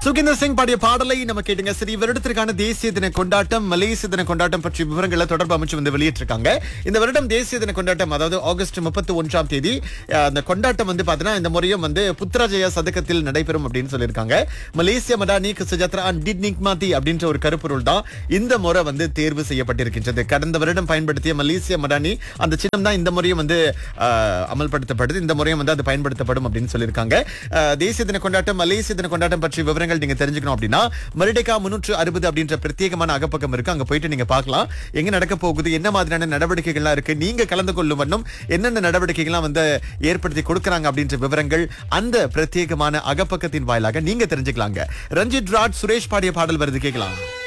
சுகிந்தர் சிங் பாடிய பாடலை நம்ம கேட்டுங்க சரி வருடத்திற்கான தேசிய தின கொண்டாட்டம் மலேசிய தின கொண்டாட்டம் பற்றிய விவரங்களை தொடர்பு அமைச்சு வந்து வெளியிட்டிருக்காங்க இந்த வருடம் தேசிய தின கொண்டாட்டம் அதாவது ஆகஸ்ட் முப்பத்தி ஒன்றாம் தேதி அஹ், அந்த கொண்டாட்டம் வந்து பாத்தீங்கன்னா இந்த முறையும் வந்து புத்ராஜயா சதகத்தில் நடைபெறும் அப்படின்னு சொல்லியிருக்காங்க மலேசிய மடானி சுஜாத்ரா டிட் நிக்மாதி அப்படின்ற ஒரு கருப்பொருள் தான் இந்த முறை வந்து தேர்வு செய்யப்பட்டிருக்கின்றது கடந்த வருடம் பயன்படுத்திய மலேசிய மடானி அந்த சின்னம் தான் இந்த முறையும் வந்து அஹ், அமல்படுத்தப்படுது இந்த முறையும் வந்து அது பயன்படுத்தப்படும் அப்படின்னு சொல்லியிருக்காங்க அஹ், தேசிய தின கொண்டாட்டம் மலேசிய தின கொண்டாட்டம் பற்றிய விவரங்கள் நீங்க தெரிஞ்சுக்கணும் அப்படின்னா மரிடேகா முன்னூற்று அறுபது அப்படின்ற பிரத்யேகமான அகப்பக்கம் இருக்கு அங்க போயிட்டு நீங்க பார்க்கலாம் எங்க நடக்க போகுது என்ன மாதிரியான நடவடிக்கைகள்லாம் இருக்கு நீங்க கலந்து கொள்ளும் வண்ணம் என்னென்ன நடவடிக்கைகள்லாம் வந்து ஏற்படுத்தி கொடுக்கறாங்க அப்படின்ற விவரங்கள் அந்த பிரத்யேகமான அகப்பக்கத்தின் வாயிலாக நீங்க தெரிஞ்சுக்கலாங்க ரஞ்சித் ராஜ் சுரேஷ் பாடிய பாடல் வருது கேட்கலாம்